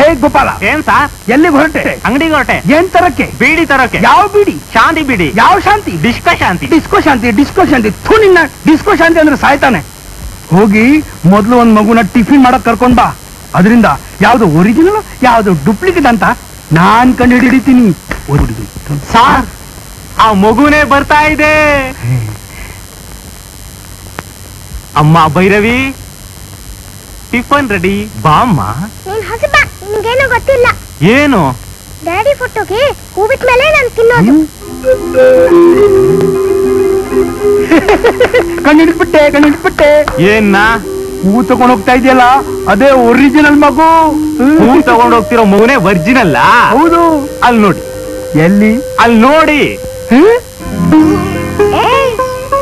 ಗೋಪಾಲ ಏನ್ ಸಾರ್ ಎಲ್ಲಿಗೆ ಹೊರಟೆ ಅಂಗಡಿಗೆ ಹೊರಟೆ ಏನ್ ತರಕ್ಕೆ ಬೀಡಿ ತರೋಕೆ ಯಾವ ಬಿಡಿ ಶಾಂತಿ ಬಿಡಿ ಯಾವ ಶಾಂತಿ ಡಿಸ್ಕ ಶಾಂತಿ ಡಿಸ್ಕೋ ಶಾಂತಿ ಡಿಸ್ಕೋ ಶಾಂತಿ ಥು ನಿನ್ನ ಡಿಸ್ಕೋ ಶಾಂತಿ ಅಂದ್ರೆ ಸಾಯ್ತಾನೆ ಹೋಗಿ ಮೊದ್ಲು ಒಂದ್ ಮಗುನ ಟಿಫಿನ್ ಮಾಡಕ್ ಕರ್ಕೊಂಡ್ ಬಾ ಅದರಿಂದ ಯಾವ್ದು ಒರಿಜಿನಲ್ ಯಾವ್ದು ಡೂಪ್ಲಿಕೇಟ್ ಅಂತ ನಾನ್ ಕಂಡು ಹಿಡಿತೀನಿ ಸಾರ್ ಆ ಮಗುನೇ ಬರ್ತಾ ಇದೆ ಅಮ್ಮ ಭೈರವಿ ಟಿಫನ್ ರೆಡಿ ಬಾಮ್ಮ ನೀನ್ ಹಸಿಬ ನಿನ್ಗೇನು ಗೊತ್ತಿಲ್ಲ ಏನು ಡ್ಯಾಡಿ ಫೋಟೋಗೆ ಹೂವಿಟ್ ಮೇಲೆ ನಾನು ತಿನ್ನೋದು ಕಣ್ಣಿಡ್ಬಿಟ್ಟೆ ಕಣ್ಣಿಡ್ಬಿಟ್ಟೆ ಏನ್ನ ಹೂ ತಗೊಂಡ್ ಹೋಗ್ತಾ ಇದೆಯಲ್ಲ ಅದೇ ಒರಿಜಿನಲ್ ಮಗು ಹೂ ತಗೊಂಡ್ ಹೋಗ್ತಿರೋ ಮಗುನೇ ವರ್ಜಿನಲ್ಲ ಹೌದು ಅಲ್ಲಿ ನೋಡಿ ಎಲ್ಲಿ ಅಲ್ಲಿ ನೋಡಿ ಹ್ಮ್? ಏಯ್!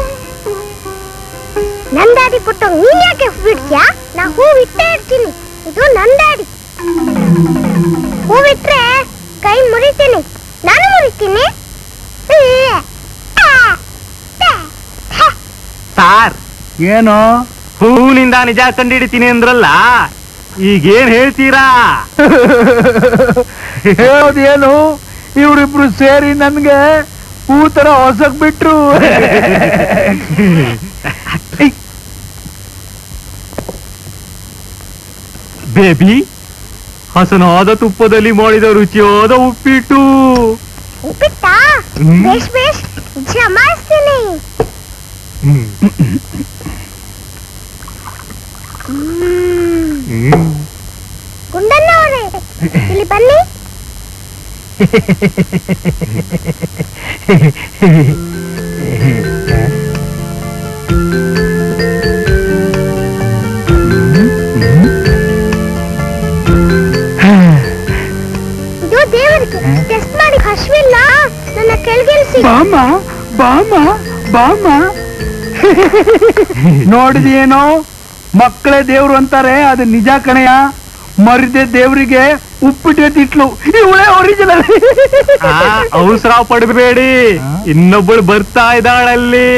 ನನ್ ಡ್ಯಾಡಿ ಫೋಟೋ ನೀನ್ ಯಾಕೆ ಬಿಡ್ತೀಯಾ ನಾ ಹೂವ್ ಇಟ್ಟೇ ಇರ್ತೀನಿ ಇದು ನನ್ ಡ್ಯಾಡಿ ಹೂವಿಟ್ರೆ ಕೈ ಮುರಿತೀನಿ ನಾನು ಮುರಿತೀನಿ ಈ, ಆ, ತೆ, ಥ. ಸಾರ್ ಏನೋ ಹೂವಿನಿಂದ ನಿಜ ಕಂಡಿಡಿತೀನಿ ಅಂದ್ರಲ್ಲ ಈಗೇನ್ ಹೇಳ್ತೀರಾ ಹೇಳೋದೇನು ಇವರಿಬ್ರು ಸೇರಿ ನನ್ಗೆ ಹೂ ತರ ಹೊಸಕ್ ಬಿಟ್ರು ಬೇಬಿ ಹಸನಾದ ತುಪ್ಪದಲ್ಲಿ ಮಾಡಿದ ರುಚಿಯಾದ ಉಪ್ಪಿಟ್ಟು ಉಪ್ಪಿಟ್ಟಾ ಹ್ಮ್. ಬೇಷ್ ಬೇಷ್ ಜಮಾಯಿಸ್ತೀನಿ ಹ್ಮ್. ಗುಂಡಣ್ಣ ಅವರೇ ಇಲ್ಲಿ ಬನ್ನಿ ಇದು ದೇವರಿಗೆ ಟೆಸ್ಟ್ ಮಾಡಿ ಹಶ್ವಿಲ್ಲ ನನ್ನ ಕೆಳಗಿಳಿಸಿ ಬಾಮ ಬಾಮ ಬಾಮ ನೋಡಿದೇನೋ ಮಕ್ಕಳೇ ದೇವ್ರು ಅಂತಾರೆ ಅದು ನಿಜ ಕಣಯ್ಯ ಮರಿದೆ ದೇವ್ರಿಗೆ ಉಪ್ಪಿಟ್ಟೆ ತಿಟ್ಲು ಇವಳೇ ಒರಿಜಿನಲ್ ಅವಸರ ಪಡಬೇಡಿ ಇನ್ನೊಬ್ಬಳು ಬರ್ತಾ ಇದ್ದಾಳಲ್ಲಿ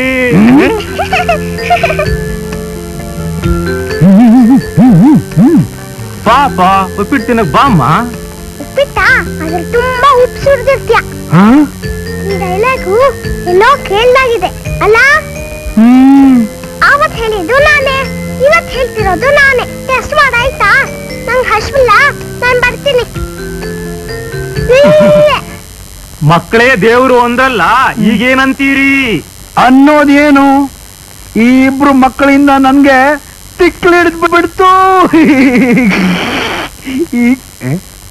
ಪಾಪ ಉಪ್ಪಿಟ್ಟು ತಿನ್ನಕ್ ಬಾಮ್ಮ ಉಪ್ಪಿಟ್ಟ ಅದ್ರಲ್ಲಿ ತುಂಬಾ ಉಪ್ಪು ಸುರಿದಿರ್ತೀಯ ಈ ಡೈಲಾಗು ಎಲ್ಲೋ ಕೇಳ್ದಾಗಿದೆ ಅಲ್ಲ ಹ್ಮ್ ಆವತ್ ಹೇಳಿದ್ದು ನಾನೇ ಇವತ್ ಹೇಳ್ತಿರೋದು ನಾನೇ ಟೆಸ್ಟ್ ಮಾಡಾಯ್ತಾ ನಂಗ್ ಹಶ್ವಿಲ್ಲ ನಾನ್ ಬರ್ತೀನಿ ಈ, ಮಕ್ಕಳೇ ದೇವ್ರು ಅಂದ್ರಲ್ಲ ಈಗೇನಂತೀರಿ ಅನ್ನೋದೇನು ಈ ಇಬ್ರು ಮಕ್ಕಳಿಂದ ನನ್ಗೆ ತಿಕ್ಲಿಡ್ದು ಬಿಡ್ತು ಈ